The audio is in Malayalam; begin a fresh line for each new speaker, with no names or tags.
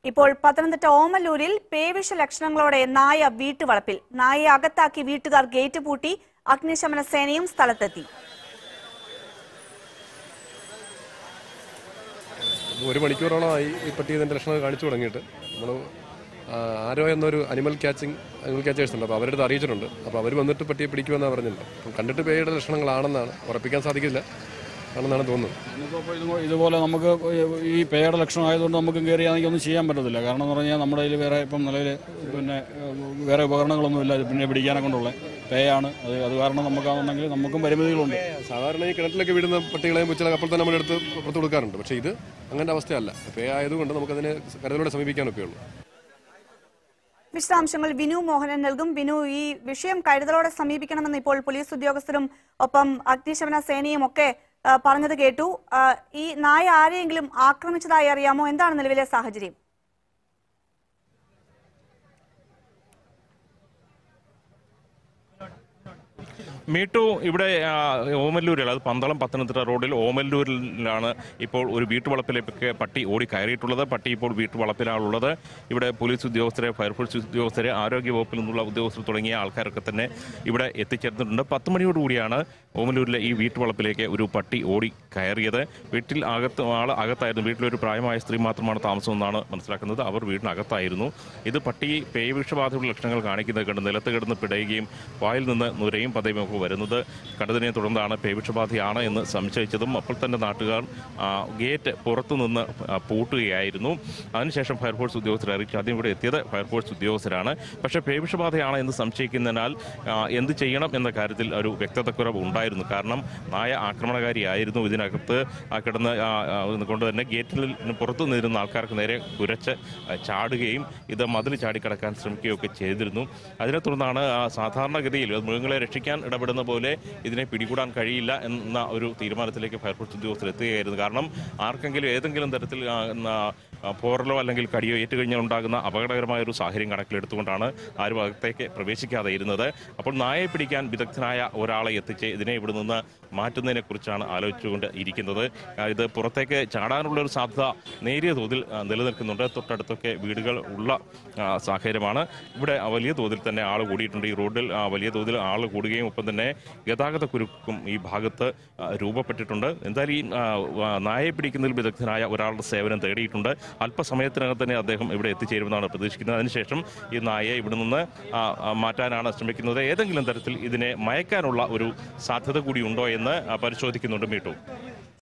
ഇപ്പോൾ പത്തനംതിട്ട ഓമല്ലൂരിൽ പേവിഷ ലക്ഷണങ്ങളോടെ നായ വീട്ടുവളപ്പിൽ നായയെ അകത്താക്കി വീട്ടുകാർ ഗേറ്റ് പൂട്ടി അഗ്നിശമന സേനയും സ്ഥലത്തെത്തി
ഒരു മണിക്കൂറോളമായി ഈ പട്ടി ഇതിൻ്റെ ലക്ഷണങ്ങൾ കാണിച്ചു തുടങ്ങിയിട്ട് നമ്മൾ ആരോ എന്നൊരു അനിമൽ ക്യാച്ചിങ് അനിമൽ ക്യാച്ചേഴ്സ് ഉണ്ട് അപ്പോൾ അവരുടെ അടുത്ത് അറിയിച്ചിട്ടുണ്ട് അപ്പോൾ അവർ വന്നിട്ട് പട്ടിയെ പിടിക്കുമെന്നാണ് പറഞ്ഞിട്ടുണ്ട് അപ്പം കണ്ടിട്ട് പേയുടെ ലക്ഷണങ്ങളാണെന്നാണ് ഉറപ്പിക്കാൻ സാധിക്കില്ല ആണെന്നാണ് തോന്നുന്നത്
നമുക്കിപ്പോൾ ഇത് ഇതുപോലെ നമുക്ക് ഈ പേയുടെ ലക്ഷണം ആയതുകൊണ്ട് നമുക്ക് കയറിയാണെങ്കിൽ ഒന്നും ചെയ്യാൻ പറ്റത്തില്ല കാരണം എന്ന് പറഞ്ഞാൽ നമ്മുടെ കയ്യിൽ വേറെ ഇപ്പം നിലവിൽ പിന്നെ ഏഹ്, വേറെ ഉപകരണങ്ങളൊന്നും ഇല്ല പിന്നെ പിടിക്കാനെ കൊണ്ടുള്ള പേയാണ് അത് അത് കാരണം നമുക്കാണെന്നുണ്ടെങ്കിൽ നമുക്കും പരിമിതികളുണ്ട്
സാധാരണ ഈ കിണറ്റിലൊക്കെ വിടുന്ന പട്ടികളെയും പൂച്ചകളെ അപ്പോൾ തന്നെ നമ്മളെടുത്ത് പുറത്ത് കൊടുക്കാറുണ്ട് പക്ഷേ ഇത് അങ്ങനത്തെ അവസ്ഥയല്ല പേ ആയതുകൊണ്ട് നമുക്കതിനെ കരുതലോടെ സമീപിക്കാനൊക്കെ ഉള്ളൂ
വിശദാംശങ്ങൾ വിനു മോഹനൻ നൽകും വിനു ഈ വിഷയം കരുതലോടെ സമീപിക്കണമെന്ന് ഇപ്പോൾ പോലീസ് ഉദ്യോഗസ്ഥരും ഒപ്പം അഗ്നിശമന സേനയും ഒക്കെ ആ, പറഞ്ഞത് കേട്ടു ആ, ഈ നായ ആരെയെങ്കിലും ആക്രമിച്ചതായി അറിയാമോ എന്താണ് നിലവിലെ സാഹചര്യം
മീട്ടു ഇവിടെ ആ, ഓമല്ലൂരിൽ അത് പന്തളം പത്തനംതിട്ട റോഡിൽ ഓമല്ലൂരിലാണ് ഇപ്പോൾ ഒരു വീട്ടുവളപ്പിലേക്ക് പട്ടി ഓടി കയറിയിട്ടുള്ളത് പട്ടി ഇപ്പോൾ വീട്ടുവളപ്പിലാണുള്ളത് ഇവിടെ പോലീസ് ഉദ്യോഗസ്ഥരെ ഫയർഫോഴ്സ് ഉദ്യോഗസ്ഥരെ ആരോഗ്യ വകുപ്പിൽ നിന്നുള്ള ഉദ്യോഗസ്ഥർ തുടങ്ങിയ ആൾക്കാരൊക്കെ തന്നെ ഇവിടെ എത്തിച്ചേർന്നിട്ടുണ്ട് പത്ത് മണിയോടുകൂടിയാണ് ഓമല്ലൂരിലെ ഈ വീട്ടുവളപ്പിലേക്ക് ഒരു പട്ടി ഓടി കയറിയത് വീട്ടിൽ അകത്ത് ആൾ അകത്തായിരുന്നു വീട്ടിലൊരു പ്രായമായ സ്ത്രീ മാത്രമാണ് താമസമെന്നാണ് മനസ്സിലാക്കുന്നത് അവർ വീടിനകത്തായിരുന്നു ഇത് പട്ടി പേവിഷബാധയുടെ ലക്ഷണങ്ങൾ കാണിക്കുന്നത് കണ്ട് നിലത്ത് കിടന്ന് പിടയുകയും വായിൽ നിന്ന് നുരയും പതയും ഒക്കെ വരുന്നത് കണ്ടതിനെ തുടർന്നാണ് പേവിഷബാധയാണ് എന്ന് സംശയിച്ചതും അപ്പോൾ തന്നെ നാട്ടുകാർ ആ, ഗേറ്റ് പുറത്തു നിന്ന് ആ, പൂട്ടുകയായിരുന്നു അതിനുശേഷം ഫയർഫോഴ്സ് ഉദ്യോഗസ്ഥരെ അറിയിച്ചു ആദ്യം ഇവിടെ എത്തിയത് ഫയർഫോഴ്സ് ഉദ്യോഗസ്ഥരാണ് പക്ഷേ പേവിഷബാധയാണ് എന്ന് സംശയിക്കുന്നതിനാൽ ആ, എന്ത് ചെയ്യണം എന്ന കാര്യത്തിൽ ഒരു വ്യക്തതക്കുറവ് ഉണ്ടായിരുന്നു കാരണം നായ ആക്രമണകാരിയായിരുന്നു ഇതിനകത്ത് ആ കിടന്ന് ആ, ആ, കൊണ്ട് തന്നെ ഗേറ്റിൽ പുറത്തു നിന്നിരുന്ന ആൾക്കാർക്ക് നേരെ കുരച്ച് ആ, ചാടുകയും ഇത് മതിൽ ചാടിക്കടക്കാൻ ശ്രമിക്കുകയൊക്കെ ചെയ്തിരുന്നു അതിനെ തുടർന്നാണ് ആ, സാധാരണഗതിയിൽ അത് മൃഗങ്ങളെ രക്ഷിക്കാൻ ഇടപെടുന്ന പോലെ ഇതിനെ പിടികൂടാൻ കഴിയില്ല എന്ന ഒരു തീരുമാനത്തിലേക്ക് ഫയർഫോഴ്സ് ഉദ്യോഗസ്ഥർ എത്തുകയായിരുന്നു കാരണം ആർക്കെങ്കിലും ഏതെങ്കിലും തരത്തിൽ ആ, ന- ആ, പോറലോ അല്ലെങ്കിൽ കടിയോ ഏറ്റുകഴിഞ്ഞാൽ ഉണ്ടാകുന്ന അപകടകരമായ ഒരു സാഹചര്യം കണക്കിലെടുത്തുകൊണ്ടാണ് ആരും അകത്തേക്ക് പ്രവേശിക്കാതെ ഇരുന്നത് അപ്പോൾ നായയെ പിടിക്കാൻ വിദഗ്ധനായ ഒരാളെ എത്തിച്ച് ഇതിനെ ഇവിടെ നിന്ന് മാറ്റുന്നതിനെ കുറിച്ചാണ് ആലോചിച്ചുകൊണ്ട് ഇരിക്കുന്നത് ആ, ഇത് പുറത്തേക്ക് ചാടാനുള്ള ഒരു സാധ്യത നേരിയ തോതിൽ ആ, നിലനിൽക്കുന്നുണ്ട് തൊട്ടടുത്തൊക്കെ വീടുകൾ ഉള്ള ആ, സാഹചര്യമാണ് ഇവിടെ വലിയ തോതിൽ തന്നെ ആൾ കൂടിയിട്ടുണ്ട് ഈ റോഡിൽ ആ, വലിയ തോതിൽ ആൾ കൂടുകയും ഒപ്പം തന്നെ ഗതാഗത കുരുക്കും ഈ ഭാഗത്ത് ആ, രൂപപ്പെട്ടിട്ടുണ്ട് എന്തായാലും ഈ ആ, ആ, നായയെ പിടിക്കുന്നതിൽ വിദഗ്ധനായ ഒരാളുടെ സേവനം തേടിയിട്ടുണ്ട് അല്പസമയത്തിനകം തന്നെ അദ്ദേഹം ഇവിടെ എത്തിച്ചേരുമെന്നാണ് പ്രതീക്ഷിക്കുന്നത് അതിനുശേഷം ഈ നായയെ ഇവിടെ നിന്ന് ആ, ആ, മാറ്റാനാണ് ശ്രമിക്കുന്നത് ഏതെങ്കിലും തരത്തിൽ ഇതിനെ മയക്കാനുള്ള ഒരു സാധ്യത കൂടി ഉണ്ടോ എന്ന് ആ, പരിശോധിക്കുന്നുണ്ട് മീട്ടു